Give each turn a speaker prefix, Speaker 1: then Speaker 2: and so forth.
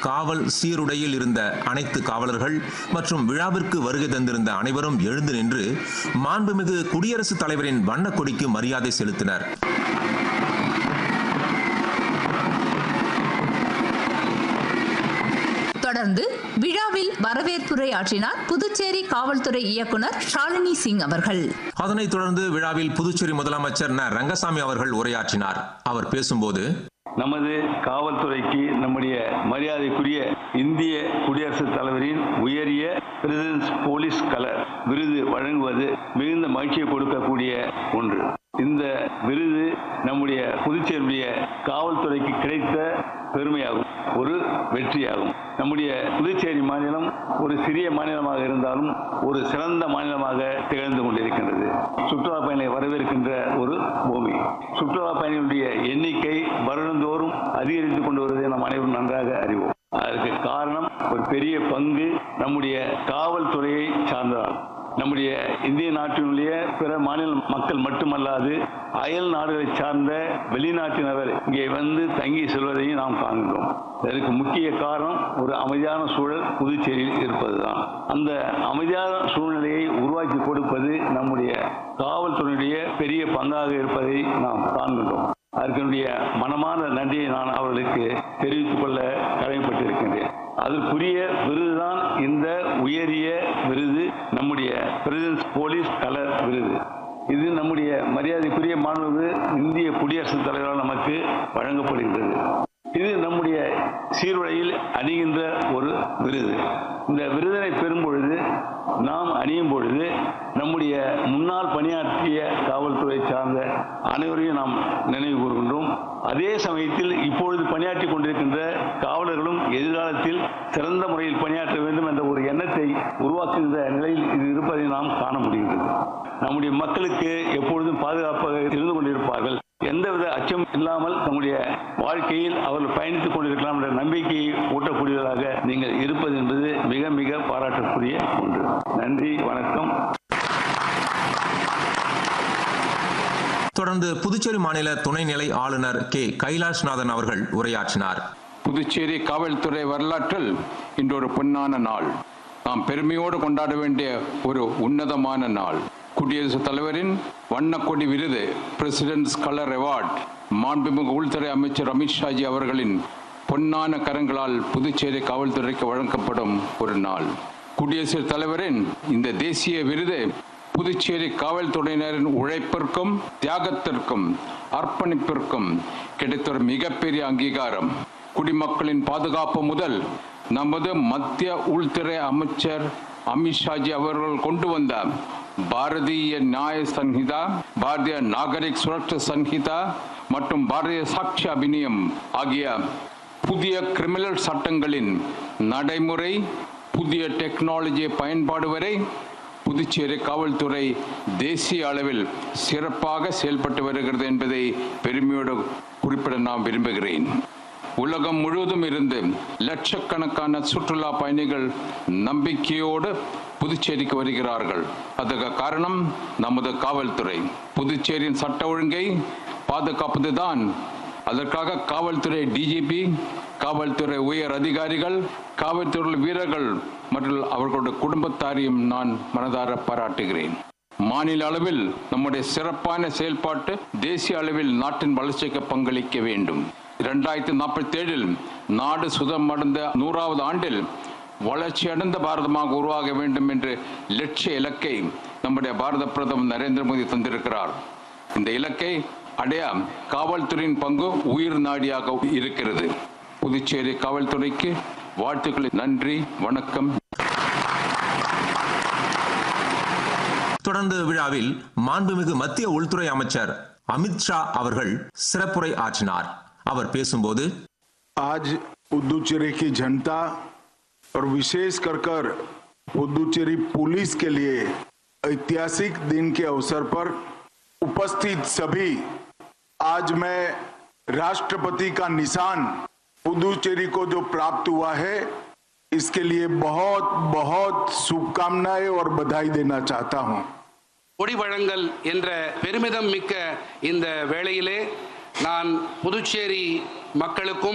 Speaker 1: காவல் சீருடையில் இருந்த அனைத்து காவலர்கள் மற்றும் விழாவிற்கு வருகை தந்திருந்த அனைவரும் எழுந்து நின்று மாண்புமிகு குடியரசுத் தலைவரின் வண்ணக் கொடிக்கு மரியாதை செலுத்தினர்
Speaker 2: தொடர்ந்து விழாவில் வரவேற்புரை ஆற்றினார் புதுச்சேரி காவல்துறை இயக்குனர் ஷாலினி சிங் அவர்கள்
Speaker 1: அதனைத் தொடர்ந்து விழாவில் புதுச்சேரி முதலமைச்சர் ந ரங்கசாமி அவர்கள் உரையாற்றினார் அவர் பேசும்போது
Speaker 3: நமது காவல்துறைக்கு நம்முடைய மரியாதைக்குரிய இந்திய குடியரசுத் தலைவரின் உயரிய பிரசிடென்ஸ் போலீஸ் கலர் விருது வழங்குவது மிகுந்த மகிழ்ச்சியை கொடுக்கக்கூடிய ஒன்று இந்த விருது நம்முடைய புதுச்சேரியுடைய காவல்துறைக்கு கிடைத்த பெருமையாகும் ஒரு வெற்றியாகும் நம்முடைய புதுச்சேரி மாநிலம் ஒரு சிறிய மாநிலமாக இருந்தாலும் ஒரு சிறந்த மாநிலமாக திகழ்ந்து கொண்டிருக்கின்றது சுற்றுலா பயணிகளை வரவேற்கின்ற ஒரு பூமி சுற்றுலா பயணிகளுடைய எண்ணிக்கை வருடந்தோறும் அதிகரித்துக் கொண்டு வருவதை நாம் அனைவரும் நன்றாக அறிவோம் அதற்கு காரணம் ஒரு பெரிய பங்கு நம்முடைய காவல்துறையை சார்ந்ததாகும் நம்முடைய இந்திய நாட்டினுடைய பிற மாநில மக்கள் மட்டுமல்லாது அயல் நாடுகளை சார்ந்த வெளிநாட்டினவர் இங்கே வந்து தங்கி செல்வதையும் நாம் காண்கிறோம் இதற்கு முக்கிய காரணம் ஒரு அமைதியான சூழல் புதுச்சேரியில் இருப்பதுதான் அந்த அமைதியான சூழ்நிலையை உருவாக்கி கொடுப்பது நம்முடைய காவல்துறையுடைய பெரிய பங்காக இருப்பதை நாம் காண்கின்றோம் அதற்குடைய மனமான நன்றியை நான் அவர்களுக்கு தெரிவித்துக் கொள்ள கடமைப்பட்டிருக்கின்றேன் அதற்குரிய விருதுதான் இந்த உயரிய விருது நம்முடைய பிரசிடென்ஸ் போலீஸ் கலர் விருது இது நம்முடைய மரியாதைக்குரிய மாண்பு இந்திய குடியரசுத் தலைவரால் நமக்கு வழங்கப்படுகின்றது இது நம்முடைய சீருடையில் அணிகின்ற ஒரு விருது இந்த விருதினை பெறும் பொழுது நாம் அணியும் பொழுது நம்முடைய முன்னால் பணியாற்றிய காவல்துறை சார்ந்த அனைவரையும் நாம் நினைவு கூறுகின்றோம் அதே சமயத்தில் இப்பொழுது பணியாற்றி கொண்டிருக்கின்ற காவலர்களும் எதிர்காலத்தில் சிறந்த முறையில் பணியாற்ற வேண்டும் என்ற ஒரு எண்ணத்தை உருவாக்குகின்ற நிலையில் இது இருப்பதை நாம் காண முடிகிறது நம்முடைய மக்களுக்கு எப்பொழுதும் பாதுகாப்பாக இருந்து கொண்டிருப்பார்கள் எந்தவித அச்சம் இல்லாமல் தம்முடைய வாழ்க்கையில் அவர்கள் பயணித்துக் கொண்டிருக்கலாம் என்ற நம்பிக்கையை ஊட்டக்கூடியதாக நீங்கள் இருப்பது என்பது மிக மிக பாராட்டக்கூடிய ஒன்று நன்றி வணக்கம்
Speaker 1: தொடர்ந்து புதுச்சேரி மாநில துணைநிலை ஆளுநர் கே கைலாஷ்நாதன் அவர்கள் உரையாற்றினார்
Speaker 4: புதுச்சேரி காவல்துறை வரலாற்றில் இன்று ஒரு பொன்னான நாள் நாம் பெருமையோடு கொண்டாட வேண்டிய ஒரு உன்னதமான நாள் குடியரசுத் தலைவரின் வண்ணக்கொடி விருது பிரசிடென்ட்ஸ் கலர் அவார்ட் மாண்புமிகு உள்துறை அமைச்சர் அமித்ஷாஜி அவர்களின் பொன்னான கரங்களால் புதுச்சேரி காவல்துறைக்கு வழங்கப்படும் ஒரு நாள் குடியரசுத் தலைவரின் இந்த தேசிய விருது புதுச்சேரி காவல்துறையினரின் உழைப்பிற்கும் தியாகத்திற்கும் அர்ப்பணிப்பிற்கும் கிடைத்த ஒரு மிகப்பெரிய அங்கீகாரம் குடிமக்களின் பாதுகாப்பு முதல் நமது மத்திய உள்துறை அமைச்சர் அமித்ஷாஜி அவர்கள் கொண்டு வந்த பாரதிய நியாய சன்ஹிதா பாரதிய நாகரிக் சுரக்ஷா சன்ஹிதா மற்றும் பாரதிய சாட்சி அபிநியம் ஆகிய புதிய கிரிமினல் சட்டங்களின் நடைமுறை புதிய டெக்னாலஜி பயன்பாடு வரை புதுச்சேரி காவல்துறை தேசிய அளவில் சிறப்பாக செயல்பட்டு வருகிறது என்பதை பெருமையோடு குறிப்பிட நான் விரும்புகிறேன் உலகம் முழுவதும் இருந்து லட்சக்கணக்கான சுற்றுலா பயணிகள் நம்பிக்கையோடு புதுச்சேரிக்கு வருகிறார்கள் அதுக்கு காரணம் நமது காவல்துறை புதுச்சேரியின் சட்ட ஒழுங்கை பாதுகாப்பதுதான் அதற்காக காவல்துறை டிஜிபி காவல்துறை உயர் அதிகாரிகள் காவல்துறை வீரர்கள் மற்றும் அவர்களுடைய குடும்பத்தாரையும் நான் மனதார பாராட்டுகிறேன் மாநில அளவில் நம்முடைய சிறப்பான செயல்பாட்டு தேசிய அளவில் நாட்டின் வளர்ச்சிக்கு பங்களிக்க வேண்டும் இரண்டாயிரத்தி நாற்பத்தி ஏழில் நாடு சுதமடைந்த நூறாவது ஆண்டில் வளர்ச்சியடைந்த பாரதமாக உருவாக வேண்டும் என்று லட்சிய இலக்கை நம்முடைய பாரத பிரதமர் நரேந்திர மோடி தந்திருக்கிறார் இந்த இலக்கை அடைய காவல்துறையின் பங்கு உயிர் நாடியாக இருக்கிறது புதுச்சேரி காவல்துறைக்கு வாழ்த்துக்களை நன்றி வணக்கம்
Speaker 1: தொடர்ந்து விழாவில் மாண்புமிகு மத்திய உள்துறை அமைச்சர் அமித்ஷா அவர்கள் சிறப்புரை ஆற்றினார் அவர் பேசும்போது
Speaker 5: आज पुदुचेरी की जनता और विशेष कर कर पुदुचेरी पुलिस के लिए ऐतिहासिक दिन के अवसर पर उपस्थित सभी आज मैं राष्ट्रपति का निशान पुदुचेरी को जो प्राप्त हुआ है इसके लिए बहुत बहुत शुभकामनाएं और बधाई देना चाहता हूं
Speaker 6: கொடி வழங்கல் என்ற பெருமிதம் மிக்க இந்த வேளையிலே நான் புதுச்சேரி மக்களுக்கும்